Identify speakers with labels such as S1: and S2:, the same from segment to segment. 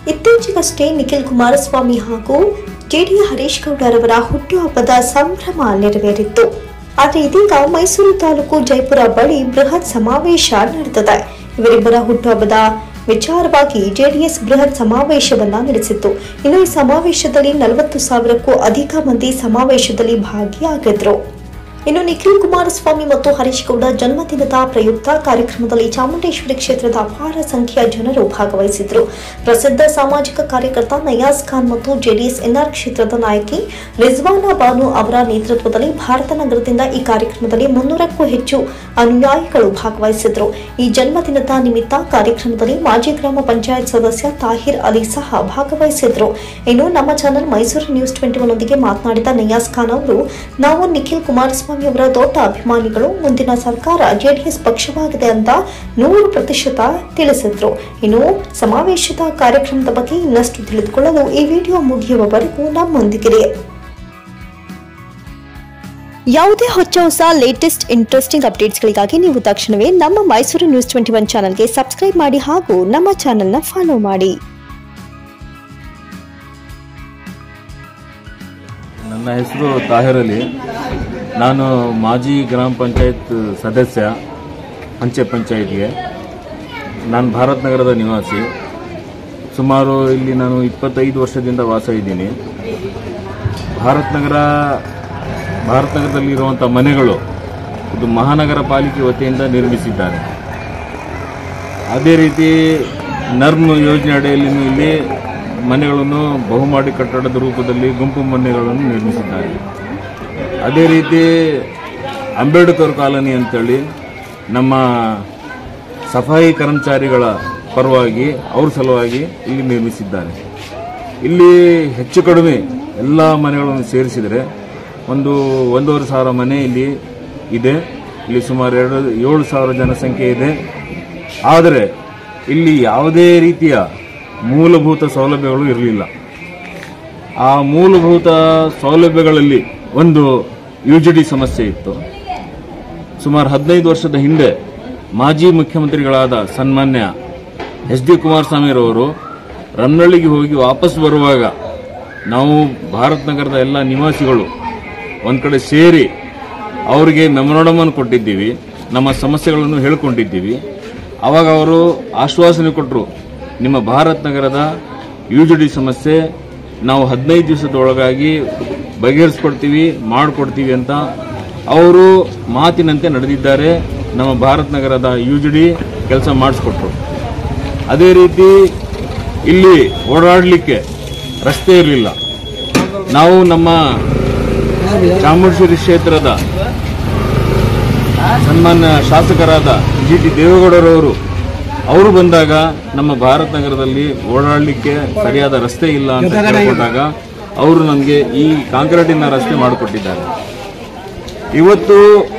S1: ಇತ್ತೀಚೆಗಷ್ಟೇ ನಿಖಿಲ್ ಕುಮಾರಸ್ವಾಮಿ ಹಾಗೂ ಜೆಡಿ ಹರೀಶ್ ಗೌಡರವರ ಹುಟ್ಟುಹಬ್ಬದ ಸಂಭ್ರಮ ನೆರವೇರಿತ್ತು ಆದರೆ ಇದೀಗ ಮೈಸೂರು ತಾಲೂಕು ಜೈಪುರ ಬಳಿ ಬೃಹತ್ ಸಮಾವೇಶ ನಡೆದಿದೆ ಇವರಿಬ್ಬರ ಹುಟ್ಟುಹಬ್ಬದ ವಿಚಾರವಾಗಿ ಜೆಡಿಎಸ್ ಬೃಹತ್ ಸಮಾವೇಶವನ್ನ ನಡೆಸಿತ್ತು ಇನ್ನು ಈ ಸಮಾವೇಶದಲ್ಲಿ ನಲವತ್ತು ಸಾವಿರಕ್ಕೂ ಅಧಿಕ ಮಂದಿ ಸಮಾವೇಶದಲ್ಲಿ ಭಾಗಿಯಾಗಿದ್ರು ಇನ್ನು ನಿಖಿಲ್ ಕುಮಾರಸ್ವಾಮಿ ಮತ್ತು ಹರೀಶ್ ಗೌಡ ಜನ್ಮದಿನದ ಪ್ರಯುಕ್ತ ಕಾರ್ಯಕ್ರಮದಲ್ಲಿ ಚಾಮುಂಡೇಶ್ವರಿ ಕ್ಷೇತ್ರದ ಅಪಾರ ಸಂಖ್ಯೆಯ ಜನರು ಭಾಗವಹಿಸಿದ್ರು ಪ್ರಸಿದ್ಧ ಸಾಮಾಜಿಕ ಕಾರ್ಯಕರ್ತ ನಯಾಜ್ ಖಾನ್ ಮತ್ತು ಜೆಡಿಎಸ್ ಎನ್ಆರ್ ಕ್ಷೇತ್ರದ ನಾಯಕಿ ರಿಜ್ವಾನಾ ಬಾನು ಅವರ ನೇತೃತ್ವದಲ್ಲಿ ಭಾರತ ನಗರದಿಂದ ಈ ಕಾರ್ಯಕ್ರಮದಲ್ಲಿ ಮುನ್ನೂರಕ್ಕೂ ಹೆಚ್ಚು ಅನುಯಾಯಿಗಳು ಭಾಗವಹಿಸಿದ್ರು ಈ ಜನ್ಮದಿನದ ನಿಮಿತ್ತ ಕಾರ್ಯಕ್ರಮದಲ್ಲಿ ಮಾಜಿ ಗ್ರಾಮ ಪಂಚಾಯತ್ ಸದಸ್ಯ ತಾಹಿರ್ ಅಲಿ ಸಹ ಭಾಗವಹಿಸಿದ್ರು ಇನ್ನು ನಮ್ಮ channel Mysuru news twenty one ಒಂದಿಗೆ ಮಾತನಾಡಿದ ನಯಾಜ್ ಖಾನ್ ಅವರು ನಾವು ನಿಖಿಲ್ ಕುಮಾರಸ್ವಾಮಿ ಅವರ ದೊಡ್ಡ ಅಭಿಮಾನಿಗಳು ಮುಂದಿನ ಸರ್ಕಾರ ಜೆಡಿಎಸ್ ಪಕ್ಷವಾಗಿದೆ ಅಂತ ನೂರು ಪ್ರತಿಶತ ತಿಳಿಸಿದ್ರು ಇನ್ನು ಸಮಾವೇಶದ ಕಾರ್ಯಕ್ರಮದ ಬಗ್ಗೆ ಇನ್ನಷ್ಟು ತಿಳಿದುಕೊಳ್ಳಲು ಈ ವಿಡಿಯೋ ಮುಗಿಯುವವರೆಗೂ ನಮ್ಮೊಂದಿಗಿರಿ ಯಾವುದೇ ಹೊಚ್ಚ ಹೊಸ ಲೇಟೆಸ್ಟ್ ಇಂಟ್ರೆಸ್ಟಿಂಗ್ ಅಪ್ಡೇಟ್ಸ್ಗಳಿಗಾಗಿ ನೀವು ತಕ್ಷಣವೇ ನಮ್ಮ ಮೈಸೂರು ನ್ಯೂಸ್ ಟ್ವೆಂಟಿ ಒನ್ ಚಾನಲ್ಗೆ ಸಬ್ಸ್ಕ್ರೈಬ್ ಮಾಡಿ ಹಾಗೂ ನಮ್ಮ ಚಾನೆಲ್ನ ಫಾಲೋ ಮಾಡಿ
S2: ನನ್ನ ಹೆಸರು ತಾಹಿರ್ ಅಲಿ ನಾನು ಮಾಜಿ ಗ್ರಾಮ ಪಂಚಾಯತ್ ಸದಸ್ಯ ಅಂಚೆ ಪಂಚಾಯತ್ಗೆ ನಾನು ಭಾರತ್ ನಗರದ ನಿವಾಸಿ ಸುಮಾರು ಇಲ್ಲಿ ನಾನು ಇಪ್ಪತ್ತೈದು ವರ್ಷದಿಂದ ವಾಸ ಇದ್ದೀನಿ ಭಾರತ್ ನಗರ ಭಾರತ್ ನಗರದಲ್ಲಿರುವಂಥ ಮನೆಗಳು ಇದು ಮಹಾನಗರ ಪಾಲಿಕೆ ವತಿಯಿಂದ ನಿರ್ಮಿಸಿದ್ದಾರೆ ಅದೇ ರೀತಿ ನರ್ಮ್ ಯೋಜನೆ ಅಡಿಯಲ್ಲಿ ಇಲ್ಲಿ ಮನೆಗಳನ್ನು ಬಹುಮಾಡಿ ಕಟ್ಟಡದ ರೂಪದಲ್ಲಿ ಗುಂಪು ಮನೆಗಳನ್ನು ನಿರ್ಮಿಸಿದ್ದಾರೆ ಅದೇ ರೀತಿ ಅಂಬೇಡ್ಕರ್ ಕಾಲನಿ ಅಂತೇಳಿ ನಮ್ಮ ಸಫಾಯಿ ಕರ್ಮಚಾರಿಗಳ ಪರವಾಗಿ ಅವ್ರ ಸಲುವಾಗಿ ಇಲ್ಲಿ ನಿರ್ಮಿಸಿದ್ದಾರೆ ಇಲ್ಲಿ ಹೆಚ್ಚು ಕಡಿಮೆ ಎಲ್ಲ ಮನೆಗಳನ್ನು ಸೇರಿಸಿದರೆ ಒಂದು ಒಂದೂವರೆ ಸಾವಿರ ಮನೆ ಇಲ್ಲಿ ಇದೆ ಇಲ್ಲಿ ಸುಮಾರು ಎರಡು ಏಳು ಸಾವಿರ ಜನಸಂಖ್ಯೆ ಇದೆ ಆದರೆ ಇಲ್ಲಿ ಯಾವುದೇ ರೀತಿಯ ಮೂಲಭೂತ ಸೌಲಭ್ಯಗಳು ಇರಲಿಲ್ಲ ಆ ಮೂಲಭೂತ ಸೌಲಭ್ಯಗಳಲ್ಲಿ ಒಂದು ಯು ಜಿ ಡಿ ಸಮಸ್ಯೆ ಇತ್ತು ಸುಮಾರು ಹದಿನೈದು ವರ್ಷದ ಹಿಂದೆ ಮಾಜಿ ಮುಖ್ಯಮಂತ್ರಿಗಳಾದ ಸನ್ಮಾನ್ಯ ಎಚ್ ಡಿ ಕುಮಾರಸ್ವಾಮಿರವರು ರನ್ನಳ್ಳಿಗೆ ಹೋಗಿ ವಾಪಸ್ ಬರುವಾಗ ನಾವು ಭಾರತ್ ನಗರದ ಎಲ್ಲ ನಿವಾಸಿಗಳು ಒಂದು ಕಡೆ ಸೇರಿ ಅವರಿಗೆ ಮೆಮೊರಾಂಡಮ್ ಅನ್ನು ಕೊಟ್ಟಿದ್ದೀವಿ ನಮ್ಮ ಸಮಸ್ಯೆಗಳನ್ನು ಹೇಳ್ಕೊಂಡಿದ್ದೀವಿ ಆವಾಗ ಅವರು ಆಶ್ವಾಸನೆ ಕೊಟ್ಟರು ನಿಮ್ಮ ಭಾರತ್ ನಗರದ ಯು ಜಿ ಡಿ ಸಮಸ್ಯೆ ನಾವು ಹದಿನೈದು ದಿವಸದೊಳಗಾಗಿ ಬಗೆಹರಿಸ್ಕೊಡ್ತೀವಿ ಮಾಡಿಕೊಡ್ತೀವಿ ಅಂತ ಅವರು ಮಾತಿನಂತೆ ನಡೆದಿದ್ದಾರೆ ನಮ್ಮ ಭಾರತ್ ನಗರದ ಯು ಜಿ ಡಿ ಕೆಲಸ ಮಾಡಿಸ್ಕೊಟ್ರು ಅದೇ ರೀತಿ ಇಲ್ಲಿ ಓಡಾಡಲಿಕ್ಕೆ ರಸ್ತೆ ಇರಲಿಲ್ಲ ನಾವು ನಮ್ಮ ಚಾಮುಂಡೇಶ್ವರಿ ಕ್ಷೇತ್ರದ ಸನ್ಮಾನ್ಯ ಶಾಸಕರಾದ ಜಿ ಟಿ ದೇವೇಗೌಡರವರು ಅವರು ಬಂದಾಗ ನಮ್ಮ ಭಾರತ್ ನಗರದಲ್ಲಿ ಓಡಾಡಲಿಕ್ಕೆ ಸರಿಯಾದ ರಸ್ತೆ ಇಲ್ಲ ಅಂತ ಕೇಳ್ಕೊಂಡಾಗ ಅವರು ನಮಗೆ ಈ ಕಾಂಕ್ರೀಟಿನ ರಸ್ತೆ ಮಾಡಿಕೊಟ್ಟಿದ್ದಾರೆ ಇವತ್ತು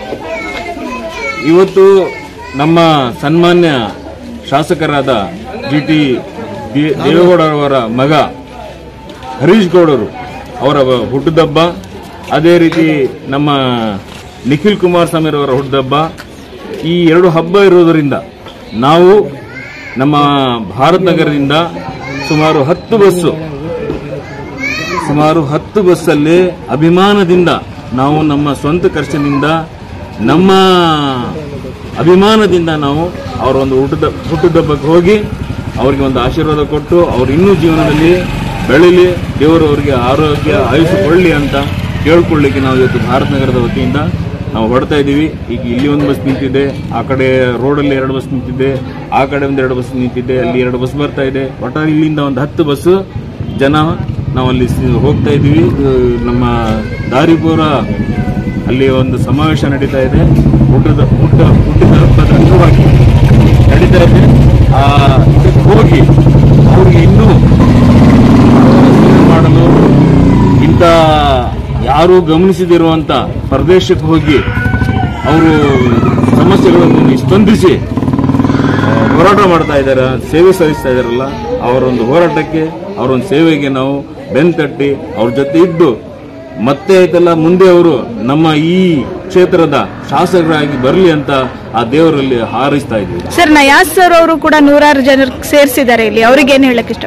S2: ಇವತ್ತು ನಮ್ಮ ಸನ್ಮಾನ್ಯ ಶಾಸಕರಾದ ಜಿ ಟಿ ದೇವೇಗೌಡರವರ ಮಗ ಹರೀಶ್ ಗೌಡರು ಅವರ ಹುಟ್ಟುದಬ್ಬ ಅದೇ ರೀತಿ ನಮ್ಮ ನಿಖಿಲ್ ಕುಮಾರಸ್ವಾಮಿರವರ ಹುಟ್ಟುದಬ್ಬ ಈ ಎರಡು ಹಬ್ಬ ಇರೋದರಿಂದ ನಾವು ನಮ್ಮ ಭಾರತ್ ನಗರದಿಂದ ಸುಮಾರು ಹತ್ತು ಬಸ್ಸು ಸುಮಾರು ಹತ್ತು ಬಸ್ಸಲ್ಲಿ ಅಭಿಮಾನದಿಂದ ನಾವು ನಮ್ಮ ಸ್ವಂತ ಖರ್ಚಿನಿಂದ ನಮ್ಮ ಅಭಿಮಾನದಿಂದ ನಾವು ಅವರ ಒಂದು ಹುಟ್ಟದ ಹುಟ್ಟುದಬ್ಬಕ್ಕೆ ಹೋಗಿ ಅವರಿಗೆ ಒಂದು ಆಶೀರ್ವಾದ ಕೊಟ್ಟು ಅವ್ರು ಇನ್ನೂ ಜೀವನದಲ್ಲಿ ಬೆಳೀಲಿ ದೇವರು ಅವರಿಗೆ ಆರೋಗ್ಯ ಆಯುಷ್ ಕೊಳ್ಳಿ ಅಂತ ಕೇಳ್ಕೊಳ್ಳಿಕ್ಕೆ ನಾವು ಇವತ್ತು ಭಾರತ ನಗರದ ವತಿಯಿಂದ ನಾವು ಹೊಡ್ತಾ ಇದ್ದೀವಿ ಈಗ ಇಲ್ಲಿ ಒಂದು ಬಸ್ ನಿಂತಿದೆ ಆ ಕಡೆ ರೋಡಲ್ಲಿ ಎರಡು ಬಸ್ ನಿಂತಿದೆ ಆ ಕಡೆ ಒಂದು ಎರಡು ಬಸ್ ನಿಂತಿದೆ ಅಲ್ಲಿ ಎರಡು ಬಸ್ ಬರ್ತಾ ಇದೆ ಒಟ್ಟಾರೆ ಇಲ್ಲಿಂದ ಒಂದು ಹತ್ತು ಬಸ್ ಜನ ನಾವು ಅಲ್ಲಿ ಸಿ- ಹೋಗ್ತಾ ಇದ್ದೀವಿ ಇದು ನಮ್ಮ ದಾರಿಪುರ ಅಲ್ಲಿ ಒಂದು ಸಮಾವೇಶ ನಡೀತಾ ಇದೆ ಹುಟ್ಟದ ಹುಟ್ಟ ಹುಟ್ಟಿದ ಹಬ್ಬದ ಅಂಗವಾಗಿ ನಡೀತಾ ಇದೆ ಆ ಇದಕ್ಕೆ ಹೋಗಿ ಅವ್ರಿಗೆ ಇನ್ನೂ ಸೇವೆ ಮಾಡಲು ಇಂಥ ಯಾರೂ ಗಮನಿಸದಿರುವಂತ ಪ್ರದೇಶಕ್ಕೆ ಹೋಗಿ ಅವರು ಸಮಸ್ಯೆಗಳನ್ನು ಸ್ಪಂದಿಸಿ ಆ, ಹೋರಾಟ ಮಾಡ್ತಾ ಇದ್ದಾರೆ ಸೇವೆ ಸಲ್ಲಿಸ್ತಾ ಇದ್ದಾರಲ್ಲ ಅವರೊಂದು ಹೋರಾಟಕ್ಕೆ ಅವರೊಂದು ಸೇವೆಗೆ ನಾವು ಬೆನ್ ತಟ್ಟಿ ಅವ್ರ ಜೊತೆ ಇದ್ದು ಮತ್ತೆ ಆಯ್ತಲ್ಲ ಮುಂದೆ ಅವರು ನಮ್ಮ ಈ ಕ್ಷೇತ್ರದ ಶಾಸಕರಾಗಿ ಬರಲಿ ಅಂತ ಆ ದೇವರಲ್ಲಿ ಹಾರೈಸ್ತಾ ಇದ್ದೀವಿ
S3: ಸರ್ ನಯಾಸ್ ಸರ್ ಅವರು ಕೂಡ ನೂರಾರು ಜನರು ಸೇರಿಸಿದ್ದಾರೆ ಇಲ್ಲಿ ಅವ್ರಿಗೆ ಏನ್ ಹೇಳಕ್ ಇಷ್ಟಪಡ್ತಾರೆ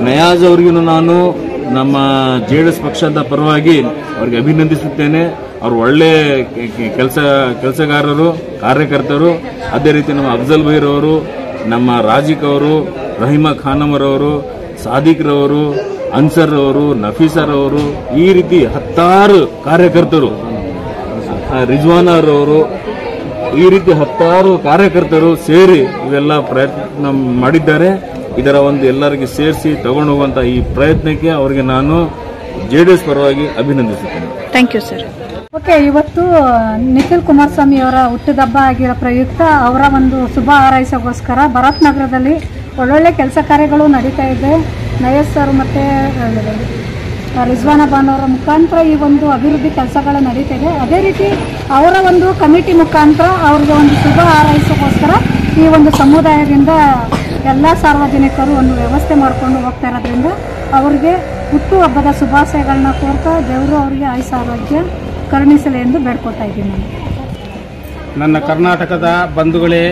S2: ನಯಾಜ್ ಅವ್ರಿಗೂ ನಾನು ನಮ್ಮ ಜೆ ಡಿ ಎಸ್ ಪಕ್ಷದ ಪರವಾಗಿ ಅವ್ರಿಗೆ ಅಭಿನಂದಿಸುತ್ತೇನೆ ಅವರು ಒಳ್ಳೆ ಕೆಲಸ ಕೆಲಸಗಾರರು ಕಾರ್ಯಕರ್ತರು ಅದೇ ರೀತಿ ನಮ್ಮ ಅಫ್ಜಲ್ ಭೈರ್ ಅವರು ನಮ್ಮ ರಾಜಿಕ್ ಅವರು ರಹಿಮಾ ಖಾನಮರವರು ಸಾದಿಕ್ ರವರು ಅನ್ಸರ್ ಅವರು ನಫೀಸರ್ ಅವರು ಈ ರೀತಿ ಹತ್ತಾರು ಕಾರ್ಯಕರ್ತರು ಆ, ರಿಜ್ವಾನ್ ಅವರು ಈ ರೀತಿ ಹತ್ತಾರು ಕಾರ್ಯಕರ್ತರು ಸೇರಿ ಇವೆಲ್ಲ ಪ್ರಯತ್ನ ಮಾಡಿದ್ದಾರೆ ಇದರ ಒಂದು ಎಲ್ಲರಿಗೆ ಸೇರಿಸಿ ತಗೊಂಡು ಹೋಗುವಂತ ಈ ಪ್ರಯತ್ನಕ್ಕೆ ಅವರಿಗೆ ನಾನು ಜೆ ಡಿ ಎಸ್ ಪರವಾಗಿ ಅಭಿನಂದಿಸುತ್ತೇನೆ
S3: ಥ್ಯಾಂಕ್ ಯು ಸರ್
S4: ಓಕೆ ಇವತ್ತು ನಿಖಿಲ್ ಕುಮಾರಸ್ವಾಮಿ ಅವರ ಹುಟ್ಟುಹಬ್ಬ ಆಗಿರೋ ಪ್ರಯುಕ್ತ ಅವರ ಒಂದು ಶುಭ ಹಾರೈಸೋಗೋಸ್ಕರ ಭರತ್ ನಗರದಲ್ಲಿ ಒಳ್ಳೊಳ್ಳೆ ಕೆಲಸ ಕಾರ್ಯಗಳು ನಡೀತಾ ಇದೆ ನಯಸ್ ಸರ್ ಮತ್ತು ರಿಜ್ವಾನ ಬಾನ್ ಅವರ ಮುಖಾಂತರ ಈ ಒಂದು ಅಭಿವೃದ್ಧಿ ಕೆಲಸಗಳು ನಡೀತಾ ಇದೆ ಅದೇ ರೀತಿ ಅವರ ಒಂದು ಕಮಿಟಿ ಮುಖಾಂತರ ಅವ್ರಿಗೆ ಒಂದು ಶುಭ ಹಾರೈಸೋಗೋಸ್ಕರ ಈ ಒಂದು ಸಮುದಾಯದಿಂದ ಎಲ್ಲ ಸಾರ್ವಜನಿಕರು ಒಂದು ವ್ಯವಸ್ಥೆ ಮಾಡಿಕೊಂಡು ಹೋಗ್ತಾ ಇರೋದ್ರಿಂದ ಅವರಿಗೆ ಹುಟ್ಟುಹಬ್ಬದ ಶುಭಾಶಯಗಳನ್ನ ಕೋರ್ತಾ ದೇವರು ಅವರಿಗೆ ಆಯುಷ ಆರೋಗ್ಯ ಕರುಣಿಸಲಿ ಎಂದು ಬೇಡ್ಕೊತಾ ಇದ್ದೀನಿ ನಾನು
S5: ನನ್ನ ಕರ್ನಾಟಕದ ಬಂಧುಗಳೇ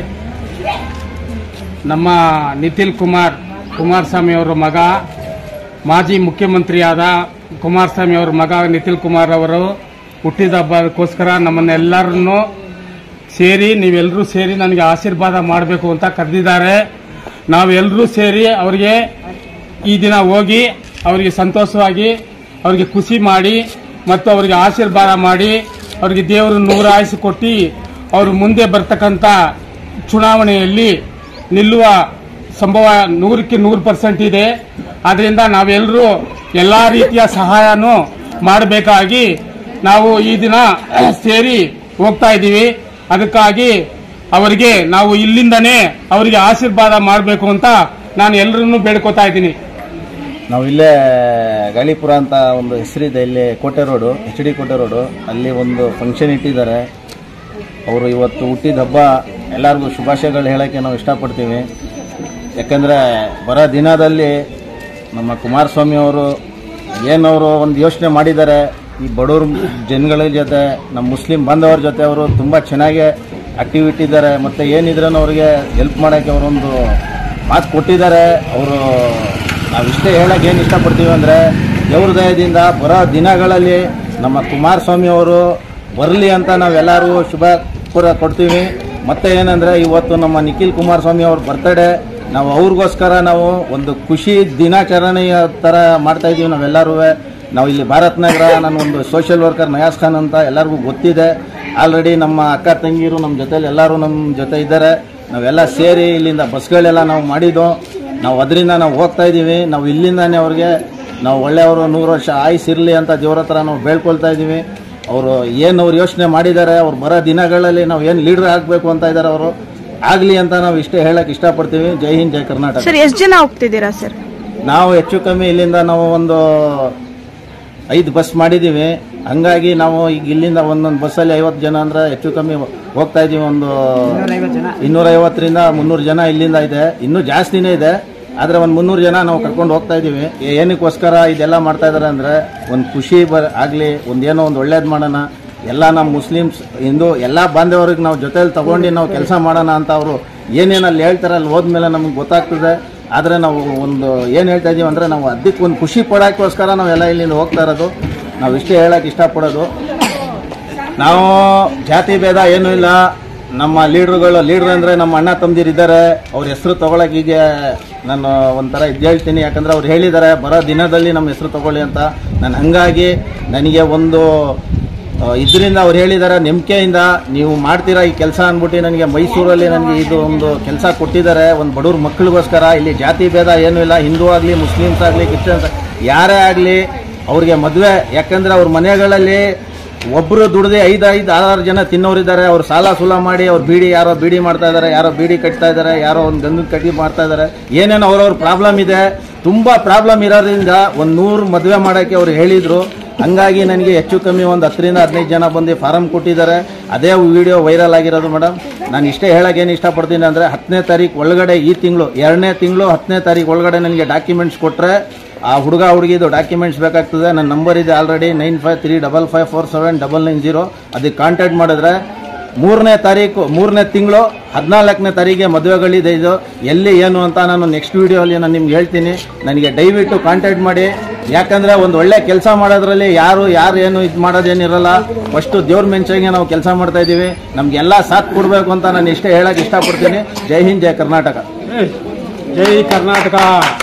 S5: ನಮ್ಮ ನಿಖಿಲ್ ಕುಮಾರ್ ಕುಮಾರಸ್ವಾಮಿ ಅವರ ಮಗ ಮಾಜಿ ಮುಖ್ಯಮಂತ್ರಿಯಾದ ಕುಮಾರಸ್ವಾಮಿ ಅವರ ಮಗ ನಿಖಿಲ್ ಕುಮಾರ್ ಅವರು ಹುಟ್ಟಿದ ಹಬ್ಬಕ್ಕೋಸ್ಕರ ನಮ್ಮನ್ನೆಲ್ಲರನ್ನು ಸೇರಿ ನೀವೆಲ್ಲರೂ ಸೇರಿ ನನಗೆ ಆಶೀರ್ವಾದ ಮಾಡಬೇಕು ಅಂತ ಕರೆದಿದ್ದಾರೆ ನಾವೆಲ್ಲರೂ ಸೇರಿ ಅವರಿಗೆ ಈ ದಿನ ಹೋಗಿ ಅವರಿಗೆ ಸಂತೋಷವಾಗಿ ಅವರಿಗೆ ಖುಷಿ ಮಾಡಿ ಮತ್ತು ಅವರಿಗೆ ಆಶೀರ್ವಾದ ಮಾಡಿ ಅವರಿಗೆ ದೇವರು ನೂರ ಆಯಸ್ಸು ಕೊಟ್ಟು ಅವರು ಮುಂದೆ ಬರ್ತಕ್ಕಂಥ ಚುನಾವಣೆಯಲ್ಲಿ ನಿಲ್ಲುವ ಸಂಭವ ನೂರಕ್ಕೆ ನೂರು ಪರ್ಸೆಂಟ್ ಇದೆ ಆದ್ದರಿಂದ ನಾವೆಲ್ಲರೂ ಎಲ್ಲ ರೀತಿಯ ಸಹಾಯನೂ ಮಾಡಬೇಕಾಗಿ ನಾವು ಈ ದಿನ ಸೇರಿ ಹೋಗ್ತಾ ಇದ್ದೀವಿ ಅದಕ್ಕಾಗಿ ಅವರಿಗೆ ನಾವು ಇಲ್ಲಿಂದನೇ ಅವರಿಗೆ ಆಶೀರ್ವಾದ ಮಾಡಬೇಕು ಅಂತ ನಾನು ಎಲ್ಲರನ್ನೂ ಬೇಡ್ಕೋತಾ ಇದ್ದೀನಿ
S6: ನಾವು ಇಲ್ಲೇ ಗಾಳಿಪುರ ಅಂತ ಒಂದು ಹೆಸರಿದೆ ಇಲ್ಲಿ Kote road H D Kote road ಅಲ್ಲಿ ಒಂದು ಫಂಕ್ಷನ್ ಇಟ್ಟಿದ್ದಾರೆ ಅವರು ಇವತ್ತು ಹುಟ್ಟಿದ ಹಬ್ಬ ಎಲ್ಲರಿಗೂ ಶುಭಾಶಯಗಳು ಹೇಳೋಕ್ಕೆ ನಾವು ಇಷ್ಟಪಡ್ತೀವಿ ಯಾಕಂದರೆ ಬರೋ ದಿನದಲ್ಲಿ ನಮ್ಮ ಕುಮಾರಸ್ವಾಮಿ ಅವರು ಏನವರು ಒಂದು ಯೋಚನೆ ಮಾಡಿದ್ದಾರೆ ಈ ಬಡವ್ರ ಜನಗಳ ಜೊತೆ ನಮ್ಮ ಮುಸ್ಲಿಂ ಬಾಂಧವರ ಜೊತೆ ಅವರು ತುಂಬ ಚೆನ್ನಾಗಿ ಆಕ್ಟಿವಿಟಿ ಇದ್ದಾರೆ ಮತ್ತು ಏನಿದ್ರೂ ಅವ್ರಿಗೆ ಹೆಲ್ಪ್ ಮಾಡೋಕ್ಕೆ ಅವರೊಂದು ಮಾತು ಕೊಟ್ಟಿದ್ದಾರೆ ಅವರು ನಾವು ಇಷ್ಟೇ ಹೇಳಕ್ಕೆ ಏನು ಇಷ್ಟಪಡ್ತೀವಿ ಅಂದರೆ ದೇವ್ರ ದಯದಿಂದ ಬರೋ ದಿನಗಳಲ್ಲಿ ನಮ್ಮ ಕುಮಾರಸ್ವಾಮಿ ಅವರು ಬರಲಿ ಅಂತ ನಾವೆಲ್ಲರೂ ಶುಭ ಪೂರ ಕೊಡ್ತೀವಿ ಮತ್ತೆ ಏನಂದರೆ ಇವತ್ತು ನಮ್ಮ ನಿಖಿಲ್ ಕುಮಾರಸ್ವಾಮಿ ಅವ್ರ ಬರ್ತಡೇ ನಾವು ಅವ್ರಿಗೋಸ್ಕರ ನಾವು ಒಂದು ಖುಷಿ ದಿನಾಚರಣೆಯ ಥರ ಮಾಡ್ತಾ ಇದ್ದೀವಿ ನಾವೆಲ್ಲರೂ ನಾವು ಇಲ್ಲಿ ಭಾರತ್ ನಗರ ನಾನು ಒಂದು ಸೋಷಿಯಲ್ ವರ್ಕರ್ ನಯಾಸ್ ಖಾನ್ ಅಂತ ಎಲ್ಲರಿಗೂ ಗೊತ್ತಿದೆ ಆಲ್ರೆಡಿ ನಮ್ಮ ಅಕ್ಕ ತಂಗಿರು ನಮ್ಮ ಜೊತೆಲಿ ಎಲ್ಲರೂ ನಮ್ಮ ಜೊತೆ ಇದ್ದಾರೆ ನಾವೆಲ್ಲ ಸೇರಿ ಇಲ್ಲಿಂದ ಬಸ್ಗಳೆಲ್ಲ ನಾವು ಮಾಡಿದ್ದು ನಾವು ಅದರಿಂದ ನಾವು ಹೋಗ್ತಾ ಇದ್ದೀವಿ ನಾವು ಇಲ್ಲಿಂದಾನೇ ಅವ್ರಿಗೆ ನಾವು ಒಳ್ಳೆಯವರು ನೂರು ವರ್ಷ ಆಯುಸ್ ಇರಲಿ ಅಂತ ದೇವ್ರ ಹತ್ರ ನಾವು ಬೇಳ್ಕೊಳ್ತಾ ಇದ್ದೀವಿ ಅವರು ಏನು ಅವ್ರು ಯೋಚನೆ ಮಾಡಿದ್ದಾರೆ ಅವ್ರು ಬರೋ ದಿನಗಳಲ್ಲಿ ನಾವು ಏನು ಲೀಡರ್ ಆಗಬೇಕು ಅಂತ ಇದ್ದಾರೆ ಅವರು ಆಗಲಿ ಅಂತ ನಾವು ಇಷ್ಟೇ ಹೇಳಕ್ಕೆ ಇಷ್ಟಪಡ್ತೀವಿ ಜೈ ಹಿಂದ್ ಜೈ ಕರ್ನಾಟಕ
S3: ಸರ್ ಎಷ್ಟು ಜನ ಹೋಗ್ತಿದ್ದೀರಾ ಸರ್
S6: ನಾವು ಹೆಚ್ಚು ಕಮ್ಮಿ ಇಲ್ಲಿಂದ ನಾವು ಒಂದು ಐದು ಬಸ್ ಮಾಡಿದ್ದೀವಿ ಹಂಗಾಗಿ ನಾವು ಈಗ ಇಲ್ಲಿಂದ ಒಂದೊಂದು ಬಸ್ಸಲ್ಲಿ ಐವತ್ತು ಜನ ಅಂದ್ರೆ ಹೆಚ್ಚು ಕಮ್ಮಿ ಹೋಗ್ತಾ ಇದ್ದೀವಿ ಒಂದು ಇನ್ನೂರೈವತ್ತರಿಂದ ಮುನ್ನೂರು ಜನ ಇಲ್ಲಿಂದ ಇದೆ ಇನ್ನೂ ಜಾಸ್ತಿನೇ ಇದೆ ಆದರೆ ಒಂದು ಮುನ್ನೂರು ಜನ ನಾವು ಕರ್ಕೊಂಡು ಹೋಗ್ತಾ ಇದ್ದೀವಿ ಏನಕ್ಕೋಸ್ಕರ ಇದೆಲ್ಲ ಮಾಡ್ತಾ ಇದ್ದಾರೆ ಅಂದರೆ ಒಂದು ಖುಷಿ ಬ ಆಗಲಿ ಒಂದೇನೋ ಒಂದು ಒಳ್ಳೇದು ಮಾಡೋಣ ಎಲ್ಲ ನಮ್ಮ ಮುಸ್ಲಿಮ್ಸ್ ಹಿಂದೂ ಎಲ್ಲ ಬಾಂಧವರಿಗೆ ನಾವು ಜೊತೆಲಿ ತಗೊಂಡು ನಾವು ಕೆಲಸ ಮಾಡೋಣ ಅಂತ ಅವರು ಏನೇನು ಅಲ್ಲಿ ಹೇಳ್ತಾರೆ ಅಲ್ಲಿ ಹೋದ್ಮೇಲೆ ನಮಗೆ ಗೊತ್ತಾಗ್ತದೆ ಆದರೆ ನಾವು ಒಂದು ಏನು ಹೇಳ್ತಾ ಇದೀವಿ ಅಂದರೆ ನಾವು ಅದಕ್ಕೆ ಒಂದು ಖುಷಿ ಪಡೋಕ್ಕೋಸ್ಕರ ನಾವೆಲ್ಲ ಇಲ್ಲಿಂದ ಹೋಗ್ತಾ ಇರೋದು ನಾವು ಇಷ್ಟೇ ಹೇಳಕ್ಕೆ ಇಷ್ಟಪಡೋದು ನಾವು ಜಾತಿ ಭೇದ ಏನೂ ಇಲ್ಲ ನಮ್ಮ ಲೀಡ್ರುಗಳು ಲೀಡ್ರ್ ಅಂದರೆ ನಮ್ಮ ಅಣ್ಣ ತಮ್ಮದಿರು ಇದ್ದಾರೆ ಅವ್ರ ಹೆಸರು ತೊಗೊಳಕ್ಕೆ ಈಗ ನಾನು ಒಂಥರ ಇದು ಹೇಳ್ತೀನಿ ಯಾಕಂದರೆ ಅವ್ರು ಹೇಳಿದ್ದಾರೆ ಬರೋ ದಿನದಲ್ಲಿ ನಮ್ಮ ಹೆಸರು ತಗೊಳ್ಳಿ ಅಂತ ನಾನು ಹಂಗಾಗಿ ನನಗೆ ಒಂದು ಇದರಿಂದ ಅವ್ರು ಹೇಳಿದ್ದಾರೆ ನಂಬಿಕೆಯಿಂದ ನೀವು ಮಾಡ್ತೀರಾ ಈ ಕೆಲಸ ಅಂದ್ಬಿಟ್ಟು ನನಗೆ ಮೈಸೂರಲ್ಲಿ ನನಗೆ ಇದು ಒಂದು ಕೆಲಸ ಕೊಟ್ಟಿದ್ದಾರೆ ಒಂದು ಬಡವ್ರ ಮಕ್ಕಳಿಗೋಸ್ಕರ ಇಲ್ಲಿ ಜಾತಿ ಭೇದ ಏನೂ ಇಲ್ಲ ಹಿಂದೂ ಆಗಲಿ ಮುಸ್ಲಿಮ್ಸ್ ಆಗಲಿ ಕ್ರಿಶ್ಚಿಯನ್ಸ್ ಯಾರೇ ಆಗಲಿ ಅವ್ರಿಗೆ ಮದುವೆ ಯಾಕಂದರೆ ಅವ್ರ ಮನೆಗಳಲ್ಲಿ ಒಬ್ಬರು ದುಡ್ದೆ ಐದು ಐದು ಆರು ಜನ ತಿನ್ನೋರಿದ್ದಾರೆ ಅವ್ರು ಸಾಲ ಸೂಲ ಮಾಡಿ ಅವ್ರು ಬೀಡಿ ಯಾರೋ ಬೀಡಿ ಮಾಡ್ತಾ ಇದ್ದಾರೆ ಯಾರೋ ಬೀಡಿ ಕಟ್ತಾ ಇದ್ದಾರೆ ಯಾರೋ ಒಂದು ಗಂಧದ ಕಟ್ಟಿ ಮಾಡ್ತಾ ಇದ್ದಾರೆ ಏನೇನು ಅವ್ರವ್ರ ಪ್ರಾಬ್ಲಮ್ ಇದೆ ತುಂಬ ಪ್ರಾಬ್ಲಮ್ ಇರೋದ್ರಿಂದ ಒಂದು ನೂರು ಮದುವೆ ಮಾಡೋಕ್ಕೆ ಅವ್ರು ಹೇಳಿದರು ಹಂಗಾಗಿ ನನಗೆ ಹೆಚ್ಚು ಕಮ್ಮಿ ಒಂದು ಹತ್ತರಿಂದ ಹದಿನೈದು ಜನ ಬಂದು ಫಾರಮ್ ಕೊಟ್ಟಿದ್ದಾರೆ ಅದೇ ವಿಡಿಯೋ ವೈರಲ್ ಆಗಿರೋದು ಮೇಡಮ್ ನಾನು ಇಷ್ಟೇ ಹೇಳೋಕ್ಕೇನು ಇಷ್ಟಪಡ್ತೀನಿ ಅಂದರೆ ಹತ್ತನೇ ತಾರೀಕು ಒಳಗಡೆ ಈ ತಿಂಗಳು ಎರಡನೇ ತಿಂಗಳು ಹತ್ತನೇ ತಾರೀಕು ಒಳಗಡೆ ನನಗೆ ಡಾಕ್ಯುಮೆಂಟ್ಸ್ ಕೊಟ್ಟರೆ ಆ ಹುಡುಗ ಹುಡುಗಿದು ಡಾಕ್ಯುಮೆಂಟ್ಸ್ ಬೇಕಾಗ್ತದೆ ನನ್ನ ನಂಬರ್ ಇದೆ already nine five three double five four seven double nine zero ಅದಕ್ಕೆ ಕಾಂಟ್ಯಾಕ್ಟ್ ಮಾಡಿದ್ರೆ ಮೂರನೇ ತಾರೀಕು ಮೂರನೇ ತಿಂಗಳು ಹದಿನಾಲ್ಕನೇ ತಾರೀಕಿಗೆ ಮದುವೆಗಳಿದೆ ಇದು ಎಲ್ಲಿ ಏನು ಅಂತ ನಾನು ನೆಕ್ಸ್ಟ್ ವಿಡಿಯೋಲಿ ನಾನು ನಿಮ್ಗೆ ಹೇಳ್ತೀನಿ ನನಗೆ ದಯವಿಟ್ಟು ಕಾಂಟ್ಯಾಕ್ಟ್ ಮಾಡಿ ಯಾಕಂದ್ರೆ ಒಂದು ಒಳ್ಳೆ ಕೆಲಸ ಮಾಡೋದ್ರಲ್ಲಿ ಯಾರು ಯಾರು ಏನು ಇದು ಮಾಡೋದೇನಿರಲ್ಲ ಫಸ್ಟು ದೇವ್ರ ಮೆನ್ಷನ್ಗೆ ನಾವು ಕೆಲಸ ಮಾಡ್ತಾ ಇದ್ದೀವಿ ನಮ್ಗೆಲ್ಲ ಸಾಥ್ ಕೊಡಬೇಕು ಅಂತ ನಾನು ಇಷ್ಟೇ ಹೇಳಕ್ ಇಷ್ಟಪಡ್ತೀನಿ ಜೈ ಹಿಂದ್ ಜೈ ಕರ್ನಾಟಕ
S5: ಜೈ ಕರ್ನಾಟಕ